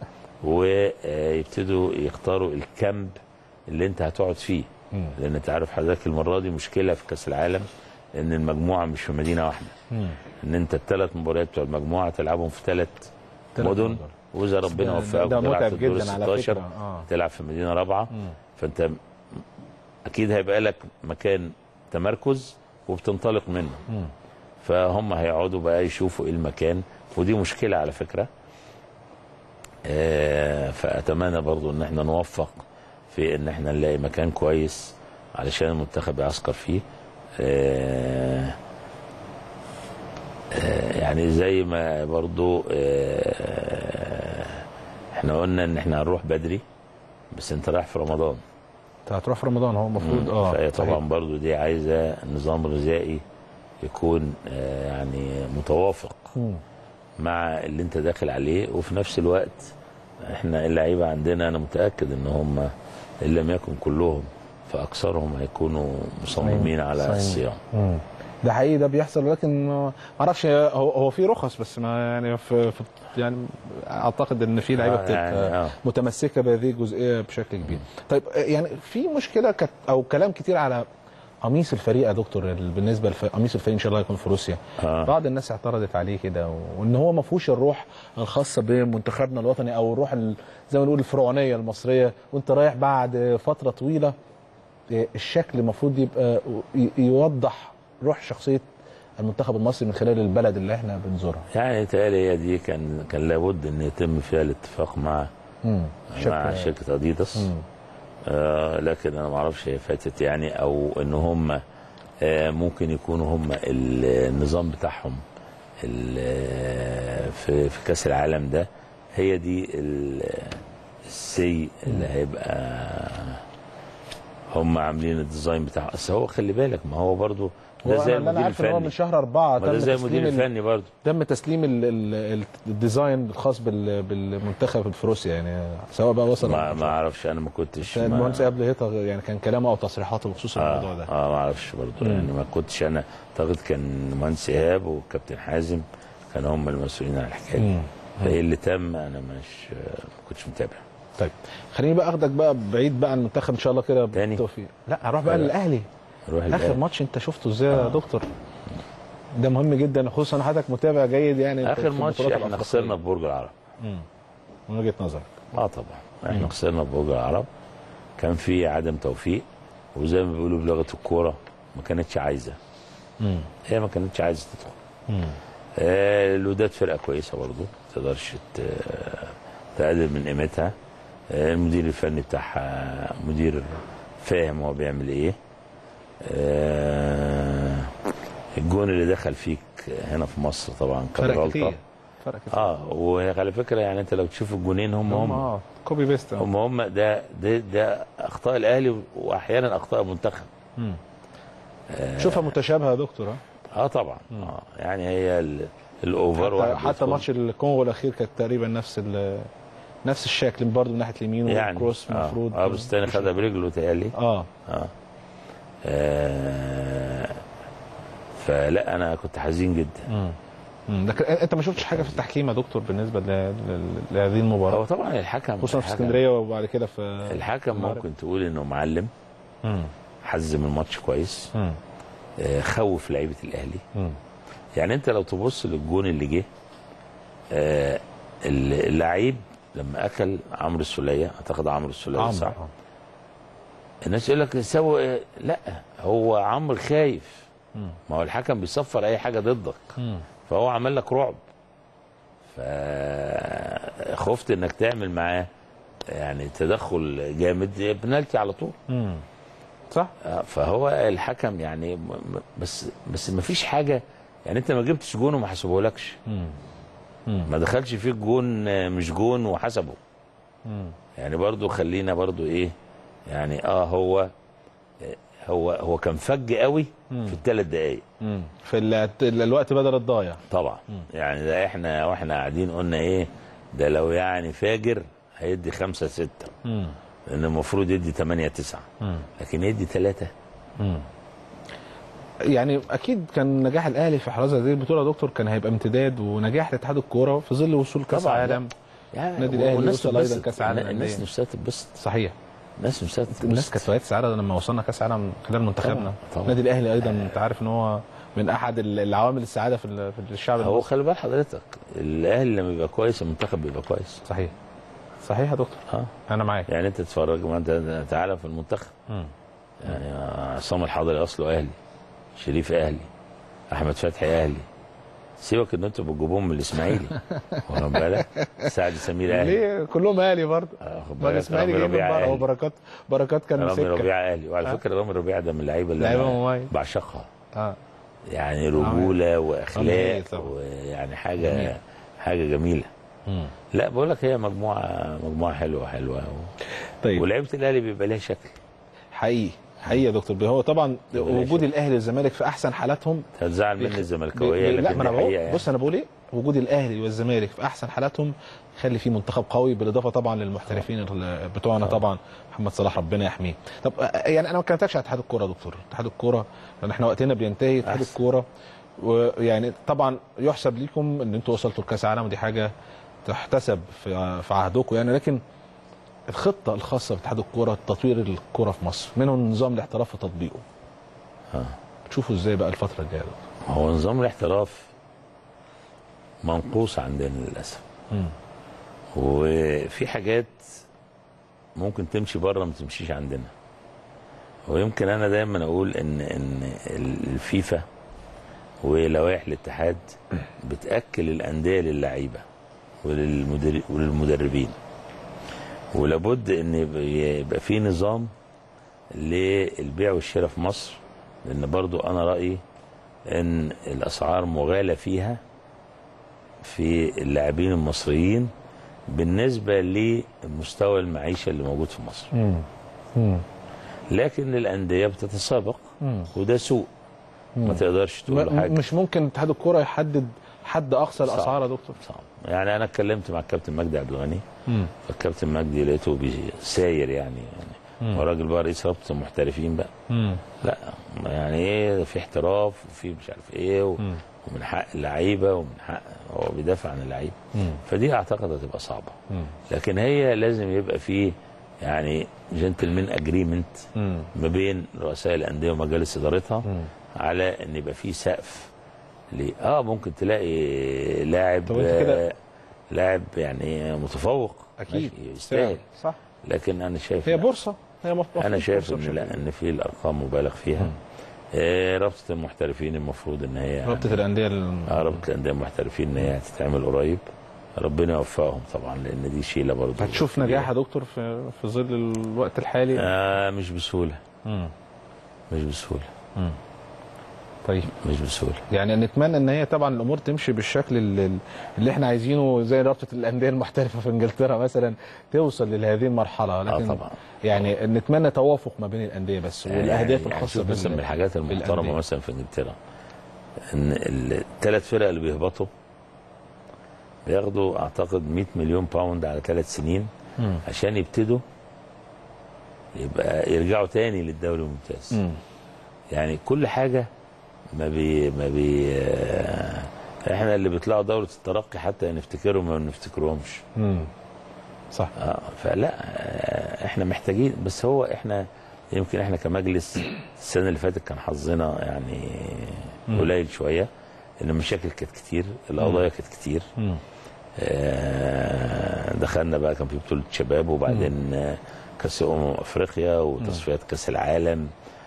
Speaker 4: ويبتدوا يختاروا الكامب اللي انت هتقعد فيه لان انت عارف حضرتك المره دي مشكله في كاس العالم ان المجموعه مش في مدينه واحده ان انت الثلاث مباريات بتوع المجموعه تلعبهم في ثلاث
Speaker 3: تلات
Speaker 4: مدن
Speaker 3: مدن.
Speaker 4: واذا ربنا
Speaker 3: ده-
Speaker 4: وفقك
Speaker 3: ده
Speaker 4: وطلعت
Speaker 3: متعب
Speaker 4: الدور
Speaker 3: جدا على
Speaker 4: 16
Speaker 3: فكرة، آه.
Speaker 4: تلعب في مدينه رابعه فانت اكيد هيبقى لك مكان تمركز وبتنطلق منه فهم هيقعدوا بقى يشوفوا ايه المكان ودي مشكله على فكره آه، فاتمنى برضو ان احنا نوفق في ان احنا نلاقي مكان كويس علشان المنتخب يعسكر فيه آه، آه، يعني زي ما برضو آه، احنا قلنا ان احنا هنروح بدري بس انت رايح في رمضان
Speaker 3: انت هتروح في رمضان هو المفروض اه
Speaker 4: فهي
Speaker 3: صحيح.
Speaker 4: طبعا برضو دي عايزه نظام غذائي يكون آه، يعني متوافق
Speaker 3: مم.
Speaker 4: مع اللي انت داخل عليه وفي نفس الوقت احنا اللعيبه عندنا انا متاكد ان هم ان لم يكن كلهم فاكثرهم هيكونوا مصممين على
Speaker 3: صحيح.
Speaker 4: الصيام
Speaker 3: مم. ده حقيقي ده بيحصل ولكن ما اعرفش هو هو في رخص بس ما يعني في, في يعني اعتقد ان في لعيبه
Speaker 4: آه،
Speaker 3: بتبقى
Speaker 4: يعني آه.
Speaker 3: متمسكه بهذه الجزئيه بشكل كبير. طيب آه، يعني في مشكله كت او كلام كتير على قميص الفريق يا دكتور ال- بالنسبه لقميص الفريق ان شاء الله يكون في روسيا.
Speaker 4: آه.
Speaker 3: بعض الناس اعترضت عليه كده وان هو ما فيهوش الروح الخاصه بمنتخبنا الوطني او الروح ال- زي ما نقول الفرعونيه المصريه وانت رايح بعد فتره طويله آه، الشكل المفروض يبقى ي- يوضح روح شخصيه المنتخب المصري من خلال البلد اللي احنا بنزورها.
Speaker 4: يعني تالي هي دي كان كان لابد ان يتم فيها الاتفاق مع
Speaker 3: مم.
Speaker 4: مع
Speaker 3: شكل-
Speaker 4: شركه اديداس آه لكن انا ما اعرفش هي فاتت يعني او ان هم آه ممكن يكونوا هم ال- النظام بتاعهم ال- في في كاس العالم ده هي دي ال- السي اللي هيبقى هم عاملين الديزاين بتاعه بس هو خلي بالك ما هو برضو ده
Speaker 3: هو
Speaker 4: زي
Speaker 3: أنا اللي انا
Speaker 4: المدير
Speaker 3: عارف ان هو من
Speaker 4: الفني
Speaker 3: شهر أربعة
Speaker 4: ما ده
Speaker 3: تم
Speaker 4: زي المدير
Speaker 3: تسليم ال-
Speaker 4: الفني برضو
Speaker 3: تم تسليم ال ال الديزاين الخاص بال بالمنتخب في روسيا يعني سواء بقى وصل
Speaker 4: ما
Speaker 3: أو
Speaker 4: ما اعرفش انا ما كنتش ما-
Speaker 3: المهندس قبل هيطه يعني كان كلامه او تصريحاته بخصوص الموضوع
Speaker 4: اه,
Speaker 3: ده
Speaker 4: آه ما اعرفش برضه يعني ما كنتش انا اعتقد كان مهندس ايهاب وكابتن حازم كانوا هم المسؤولين عن الحكايه دي
Speaker 3: مم.
Speaker 4: فايه اللي تم انا مش ما كنتش متابع
Speaker 3: طيب خليني بقى اخدك بقى بعيد بقى عن المنتخب ان شاء الله كده
Speaker 4: تاني؟
Speaker 3: بالتوفيق لا هروح بقى
Speaker 4: لا.
Speaker 3: للاهلي
Speaker 4: روح
Speaker 3: اخر
Speaker 4: الآن.
Speaker 3: ماتش انت شفته ازاي يا دكتور ده مهم جدا خصوصا حضرتك متابع جيد يعني
Speaker 4: اخر
Speaker 3: في
Speaker 4: ماتش
Speaker 3: البطولات
Speaker 4: احنا
Speaker 3: الأفريقية.
Speaker 4: خسرنا في برج العرب
Speaker 3: من وجهه نظرك
Speaker 4: اه طبعا احنا خسرنا في برج العرب كان في عدم توفيق وزي ما بيقولوا بلغه الكوره ما كانتش عايزه هي ما كانتش عايزه تدخل آه الوداد فرقه كويسه برضو ما تقدرش ت- تقلل من قيمتها آه المدير الفني بتاعها مدير فاهم هو بيعمل ايه آه الجون اللي دخل فيك هنا في مصر طبعا كان
Speaker 3: فرق
Speaker 4: غلطه
Speaker 3: كتير فرق كتير
Speaker 4: اه وعلى فكره يعني انت لو تشوف الجونين هم هم,
Speaker 3: اه كوبي بيست
Speaker 4: هم هم ده ده ده اخطاء الاهلي واحيانا اخطاء المنتخب
Speaker 3: شوفها متشابهه يا دكتور ها
Speaker 4: اه طبعا اه يعني هي ال- الاوفر
Speaker 3: حتى,
Speaker 4: واحد
Speaker 3: حتى
Speaker 4: بيدخل.
Speaker 3: ماتش الكونغو الاخير كانت تقريبا نفس ال نفس الشكل برضه من ناحيه اليمين
Speaker 4: يعني
Speaker 3: والكروس
Speaker 4: اه,
Speaker 3: المفروض
Speaker 4: آه بس تاني خدها برجله تهيألي
Speaker 3: اه
Speaker 4: آه فلا انا كنت حزين جدا
Speaker 3: مم. لكن انت ما شفتش حاجه في التحكيم يا دكتور بالنسبه ل- ل- لهذه المباراه
Speaker 4: هو طبعا الحكم
Speaker 3: خصوصا في
Speaker 4: الحكم-
Speaker 3: اسكندريه وبعد كده في
Speaker 4: الحكم
Speaker 3: المغرب.
Speaker 4: ممكن تقول انه معلم
Speaker 3: مم.
Speaker 4: حزم الماتش كويس
Speaker 3: مم.
Speaker 4: آه خوف لعيبه الاهلي
Speaker 3: مم.
Speaker 4: يعني انت لو تبص للجون اللي جه آه اللعيب لما اكل عمرو السوليه اعتقد عمرو السوليه
Speaker 3: عمرو
Speaker 4: صح
Speaker 3: آه.
Speaker 4: الناس يقول لك سوى إيه؟ لا هو عمرو خايف ما هو الحكم بيصفر اي حاجه ضدك
Speaker 3: مم.
Speaker 4: فهو عمل لك رعب فخفت انك تعمل معاه يعني تدخل جامد بنالتي على طول
Speaker 3: مم. صح
Speaker 4: آه، فهو الحكم يعني م- م- بس بس ما فيش حاجه يعني انت ما جبتش جون وما حسبهولكش
Speaker 3: مم. مم.
Speaker 4: ما دخلش فيك جون آه، مش جون وحسبه
Speaker 3: مم.
Speaker 4: يعني برضو خلينا برضو ايه يعني اه هو آه، هو هو كان فج قوي في الثلاث دقايق
Speaker 3: مم. في ال- الوقت بدل الضايع
Speaker 4: طبعا يعني ده احنا واحنا قاعدين قلنا ايه ده لو يعني فاجر هيدي خمسة ستة
Speaker 3: مم.
Speaker 4: لان المفروض يدي ثمانية تسعة
Speaker 3: مم.
Speaker 4: لكن يدي ثلاثة
Speaker 3: يعني اكيد كان نجاح الاهلي في حراسه هذه البطوله يا دكتور كان هيبقى امتداد ونجاح لاتحاد الكوره في ظل وصول كاس
Speaker 4: طبعاً،
Speaker 3: عالم
Speaker 4: يعني
Speaker 3: النادي الأهلي
Speaker 4: والناس
Speaker 3: يوصل أيضاً
Speaker 4: تتبسط.
Speaker 3: كأس عالم
Speaker 4: الناس
Speaker 3: للأندية.
Speaker 4: نفسها تتبسط
Speaker 3: صحيح
Speaker 4: الناس نفسها تتبسط
Speaker 3: الناس كانت في سعاده لما وصلنا كاس عالم خلال منتخبنا
Speaker 4: طبعاً، طبعاً.
Speaker 3: النادي الاهلي ايضا انت عارف ان هو من احد ال- العوامل السعاده في ال- في الشعب
Speaker 4: هو
Speaker 3: المصري
Speaker 4: خلي بال حضرتك الاهلي لما بيبقى كويس المنتخب بيبقى كويس
Speaker 3: صحيح صحيح يا دكتور
Speaker 4: اه
Speaker 3: انا معاك
Speaker 4: يعني انت تتفرج ما انت تعالى في المنتخب
Speaker 3: مم.
Speaker 4: يعني عصام الحضري اصله اهلي شريف اهلي احمد فتحي اهلي سيبك ان انتوا بتجيبوهم من الاسماعيلي واخد بالك سعد سمير اهلي
Speaker 3: ليه كلهم اهلي برضه
Speaker 4: آه، واخد
Speaker 3: ما
Speaker 4: بالك
Speaker 3: الاسماعيلي
Speaker 4: رامي
Speaker 3: جاي من
Speaker 4: ربيعة
Speaker 3: بره هو
Speaker 4: أهلي.
Speaker 3: بركات بركات كان
Speaker 4: رامي
Speaker 3: سكه
Speaker 4: ربيعه اهلي وعلى
Speaker 3: آه.
Speaker 4: فكره رامي ربيعه ده من اللعيبه اللي
Speaker 3: لعيبة
Speaker 4: انا
Speaker 3: مميز.
Speaker 4: بعشقها
Speaker 3: اه
Speaker 4: يعني رجوله
Speaker 3: رامي
Speaker 4: واخلاق
Speaker 3: طبعا.
Speaker 4: ويعني حاجه
Speaker 3: جميل.
Speaker 4: حاجه جميله
Speaker 3: مم.
Speaker 4: لا بقول لك هي مجموعه مجموعه حلوه حلوه
Speaker 3: طيب
Speaker 4: ولعيبه الاهلي بيبقى لها شكل
Speaker 3: حقيقي حقيقي يا دكتور هو طبعا
Speaker 4: بلاش.
Speaker 3: وجود الاهلي والزمالك في احسن حالاتهم
Speaker 4: هتزعل مني
Speaker 3: بيخ-
Speaker 4: الزملكاويه
Speaker 3: بي- لا
Speaker 4: لكن
Speaker 3: ما انا
Speaker 4: دي
Speaker 3: بقول
Speaker 4: حقيقه يعني.
Speaker 3: بص انا بقول ايه وجود الاهلي والزمالك في احسن حالاتهم يخلي فيه منتخب قوي بالاضافه طبعا للمحترفين ال- بتوعنا طبعا محمد صلاح ربنا يحميه طب آه، يعني انا ما كلمتكش على اتحاد الكوره يا دكتور اتحاد الكوره لان احنا وقتنا بينتهي اتحاد
Speaker 4: أحسن.
Speaker 3: الكوره ويعني طبعا يحسب ليكم ان انتوا وصلتوا لكاس عالم ودي حاجه تحتسب في في عهدكم يعني لكن الخطه الخاصه باتحاد الكوره تطوير الكوره في مصر منهم نظام الاحتراف وتطبيقه
Speaker 4: آه.
Speaker 3: تشوفوا ازاي بقى الفتره الجايه يا دكتور
Speaker 4: هو نظام الاحتراف منقوص عندنا للاسف
Speaker 3: مم.
Speaker 4: وفي حاجات ممكن تمشي بره ما تمشيش عندنا ويمكن انا دايما اقول ان ان الفيفا ولوائح الاتحاد بتاكل الانديه للعيبه وللمدر- وللمدربين ولابد ان يبقى يبقى في نظام للبيع والشراء في مصر لان برضو انا رايي ان الاسعار مغالى فيها في اللاعبين المصريين بالنسبه لمستوى المعيشه اللي موجود في مصر
Speaker 3: مم. مم.
Speaker 4: لكن الانديه بتتسابق
Speaker 3: مم.
Speaker 4: وده سوء ما تقدرش تقول
Speaker 3: م-
Speaker 4: حاجه
Speaker 3: مش ممكن اتحاد الكوره يحدد حد اقصى
Speaker 4: صعب.
Speaker 3: الاسعار يا دكتور
Speaker 4: صعب يعني انا اتكلمت مع الكابتن مجدي عبد الغني
Speaker 3: مم.
Speaker 4: فالكابتن مجدي لقيته ساير يعني يعني هو راجل بقى رئيس رابطه المحترفين بقى
Speaker 3: مم.
Speaker 4: لا يعني ايه ده في احتراف وفي مش عارف ايه و...
Speaker 3: مم.
Speaker 4: ومن حق اللعيبه ومن حق هو بيدافع عن اللعيبه
Speaker 3: مم.
Speaker 4: فدي اعتقد هتبقى صعبه
Speaker 3: مم.
Speaker 4: لكن هي لازم يبقى في يعني جنتلمان اجريمنت
Speaker 3: مم.
Speaker 4: ما بين رؤساء الانديه ومجالس ادارتها
Speaker 3: مم.
Speaker 4: على ان يبقى في سقف ليه اه ممكن تلاقي لاعب
Speaker 3: طب أنت كده-
Speaker 4: آه، لاعب يعني متفوق
Speaker 3: اكيد
Speaker 4: ماشي، يستاهل
Speaker 3: صح
Speaker 4: لكن انا شايف
Speaker 3: هي
Speaker 4: لا.
Speaker 3: بورصه هي مف-
Speaker 4: انا
Speaker 3: مفروض
Speaker 4: شايف
Speaker 3: بورصة
Speaker 4: ان
Speaker 3: بشكل
Speaker 4: لا ان في الارقام مبالغ فيها آه، رابطه المحترفين المفروض ان هي
Speaker 3: رابطه الانديه ال-
Speaker 4: آه، رابطه الانديه المحترفين ان هي هتتعمل قريب ربنا يوفقهم طبعا لان دي شيله برضه
Speaker 3: هتشوف نجاح يا دكتور في في ظل الوقت الحالي
Speaker 4: آه مش بسهوله
Speaker 3: مم.
Speaker 4: مش بسهوله
Speaker 3: طيب
Speaker 4: مش بسهوله
Speaker 3: يعني نتمنى ان هي طبعا الامور تمشي بالشكل اللي, اللي احنا عايزينه زي رابطه الانديه المحترفه في انجلترا مثلا توصل لهذه المرحله لكن
Speaker 4: طبعا.
Speaker 3: يعني نتمنى توافق ما بين الانديه بس والاهداف
Speaker 4: يعني
Speaker 3: الخاصه
Speaker 4: شوف مثلا
Speaker 3: بال-
Speaker 4: من الحاجات المحترمه
Speaker 3: بالأندية.
Speaker 4: مثلا في انجلترا ان الثلاث فرق اللي بيهبطوا بياخدوا اعتقد 100 مليون باوند على ثلاث سنين
Speaker 3: مم.
Speaker 4: عشان يبتدوا يبقى يرجعوا تاني للدوري الممتاز
Speaker 3: مم.
Speaker 4: يعني كل حاجه ما بي ما بي آه، احنا اللي بيطلعوا دوره الترقي حتى نفتكرهم ما بنفتكرهمش
Speaker 3: مم. صح
Speaker 4: آه، فلا آه، احنا محتاجين بس هو احنا يمكن احنا كمجلس السنه اللي فاتت كان حظنا يعني قليل شويه ان المشاكل كانت كتير القضايا كانت كتير
Speaker 3: مم.
Speaker 4: آه، دخلنا بقى كان في بطوله شباب وبعدين آه، كاس امم افريقيا وتصفيات كاس العالم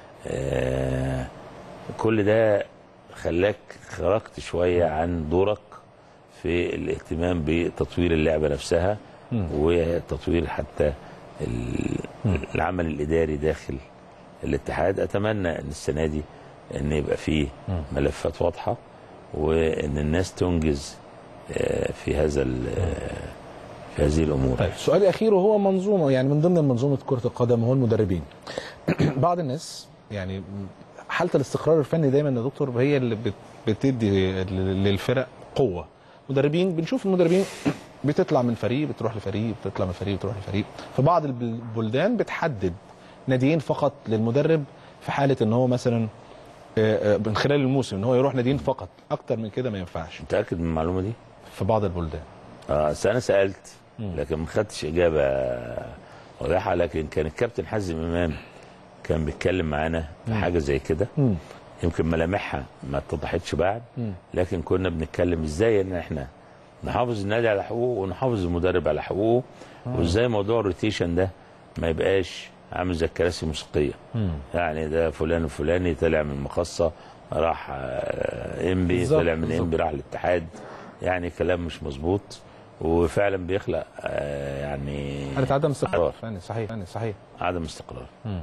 Speaker 4: آه، كل ده خلاك خرجت شويه عن دورك في الاهتمام بتطوير اللعبه نفسها وتطوير حتى ال- العمل الاداري داخل الاتحاد اتمنى ان السنه دي ان يبقى فيه ملفات واضحه وان الناس تنجز آه، في هذا ال- آه، في هذه الامور
Speaker 3: طيب السؤال الاخير وهو منظومه يعني من ضمن منظومه كره القدم هو المدربين بعض الناس يعني حاله الاستقرار الفني دايما يا دكتور هي اللي بت- بتدي للفرق قوه مدربين بنشوف المدربين بتطلع من فريق بتروح لفريق بتطلع من فريق بتروح لفريق في بعض البلدان بتحدد ناديين فقط للمدرب في حاله ان هو مثلا آه، آه، من خلال الموسم ان هو يروح ناديين فقط اكتر من كده ما ينفعش
Speaker 4: متاكد من المعلومه دي؟
Speaker 3: في بعض البلدان
Speaker 4: اه أصل انا سالت لكن ما خدتش اجابه واضحه لكن كان الكابتن حازم امام كان بيتكلم معانا في حاجه زي كده
Speaker 3: مم.
Speaker 4: يمكن ملامحها ما اتضحتش بعد
Speaker 3: مم.
Speaker 4: لكن كنا بنتكلم ازاي ان احنا نحافظ النادي على حقوقه ونحافظ المدرب على حقوقه وازاي موضوع الروتيشن ده ما يبقاش عامل زي الكراسي الموسيقيه يعني ده فلان الفلاني طلع من مخصه راح آه، انبي
Speaker 3: بالظبط،
Speaker 4: طلع من
Speaker 3: بالظبط.
Speaker 4: انبي راح الاتحاد يعني كلام مش مظبوط وفعلا بيخلق آه، يعني
Speaker 3: حاله عدم استقرار
Speaker 4: استقرار.
Speaker 3: فني صحيح فني صحيح
Speaker 4: عدم استقرار
Speaker 3: مم.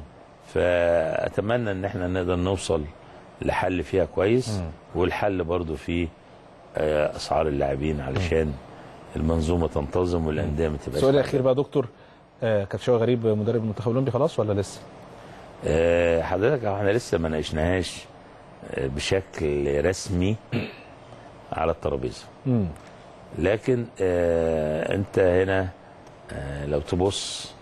Speaker 4: فاتمنى ان احنا نقدر نوصل لحل فيها كويس والحل برضو في آه، اسعار اللاعبين علشان المنظومه تنتظم والانديه ما تبقاش
Speaker 3: السؤال الاخير بقى يا دكتور آه كابتشاو غريب مدرب المنتخب الاولمبي خلاص ولا لسه؟
Speaker 4: آه، حضرتك احنا لسه ما ناقشناهاش آه، بشكل رسمي على الترابيزه
Speaker 3: امم
Speaker 4: لكن آه، انت هنا آه، لو تبص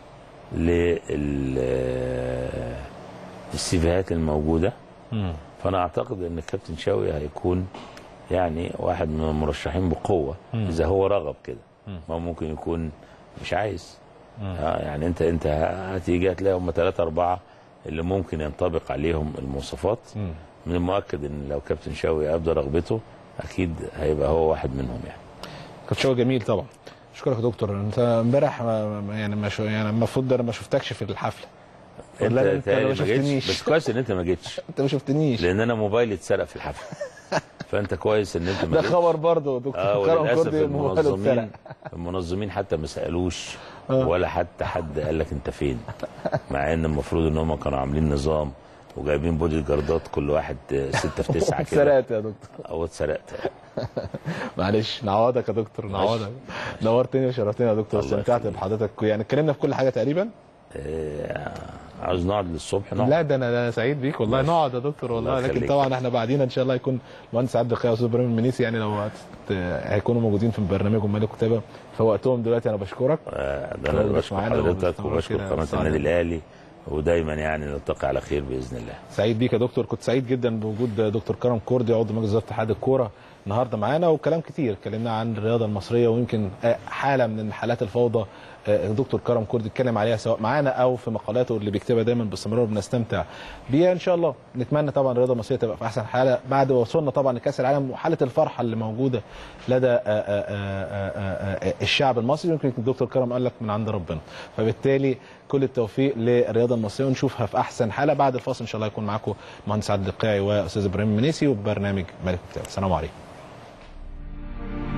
Speaker 4: للسيفيهات الموجوده
Speaker 3: امم
Speaker 4: فانا اعتقد ان الكابتن شوقي هيكون يعني واحد من المرشحين بقوه اذا هو رغب كده ما هو ممكن يكون مش عايز آه يعني انت انت هتيجي هتلاقي هم ثلاثه اربعه اللي ممكن ينطبق عليهم المواصفات من المؤكد ان لو كابتن شوقي ابدى رغبته اكيد هيبقى هو واحد منهم يعني
Speaker 3: كابتشاو جميل طبعا اشكرك يا دكتور انت امبارح ما- ما- يعني ما شو يعني المفروض انا ما شفتكش في الحفله
Speaker 4: انت
Speaker 3: ولا انت
Speaker 4: تهيألي
Speaker 3: ما
Speaker 4: ما جيتش
Speaker 3: شفتنيش
Speaker 4: بس كويس ان انت ما جيتش
Speaker 3: انت ما شفتنيش
Speaker 4: لان انا موبايلي اتسرق في الحفله فانت كويس ان انت ما
Speaker 3: ده
Speaker 4: جيتش
Speaker 3: خبر برضه يا دكتور
Speaker 4: اه
Speaker 3: كرم
Speaker 4: وللاسف
Speaker 3: كردي موبايله اتسرق
Speaker 4: المنظمين المنظمين حتى ما سالوش ولا حتى حد قال لك انت فين مع ان المفروض ان هم كانوا عاملين نظام وجايبين بودي جاردات كل واحد آه، ستة في تسعة كده
Speaker 3: اتسرقت يا دكتور
Speaker 4: او اتسرقت
Speaker 3: معلش نعوضك يا دكتور نعوضك نورتني وشرفتني يا دكتور
Speaker 4: الله
Speaker 3: استمتعت
Speaker 4: يخليك.
Speaker 3: بحضرتك يعني اتكلمنا في كل حاجه تقريبا
Speaker 4: آه، عاوز نقعد للصبح نقعد
Speaker 3: لا ده انا ده أنا سعيد بيك والله
Speaker 4: ماشي.
Speaker 3: نقعد يا دكتور والله
Speaker 4: الله
Speaker 3: لكن
Speaker 4: يخليك.
Speaker 3: طبعا احنا بعدين ان شاء الله يكون المهندس عبد الخير واستاذ ابراهيم المنيسي يعني لو هت- هيكونوا موجودين في برنامجهم مالك كتابه في وقتهم دلوقتي انا بشكرك
Speaker 4: آه، ده انا
Speaker 3: اتفضل
Speaker 4: بشكر
Speaker 3: معانا
Speaker 4: حضرتك
Speaker 3: ونستمر
Speaker 4: وبشكر
Speaker 3: كده.
Speaker 4: قناه
Speaker 3: سعادة.
Speaker 4: النادي الاهلي ودايما يعني نلتقي على خير باذن الله
Speaker 3: سعيد بيك يا دكتور كنت سعيد جدا بوجود دكتور كرم كوردي عضو مجلس اداره اتحاد الكوره النهارده معانا وكلام كتير اتكلمنا عن الرياضه المصريه ويمكن آه، حاله من حالات الفوضى آه، دكتور كرم كوردي اتكلم عليها سواء معانا او في مقالاته اللي بيكتبها دايما باستمرار وبنستمتع بيها ان شاء الله نتمنى طبعا الرياضه المصريه تبقى في احسن حاله بعد ما وصلنا طبعا لكاس العالم وحاله الفرحه اللي موجوده لدى آه، آه، آه، آه، آه، الشعب المصري يمكن الدكتور كرم قال لك من عند ربنا فبالتالي كل التوفيق للرياضه المصريه ونشوفها في احسن حاله بعد الفاصل ان شاء الله يكون معاكم مهندس عادل القيعي واستاذ ابراهيم منيسي وبرنامج ملك الكتاب السلام عليكم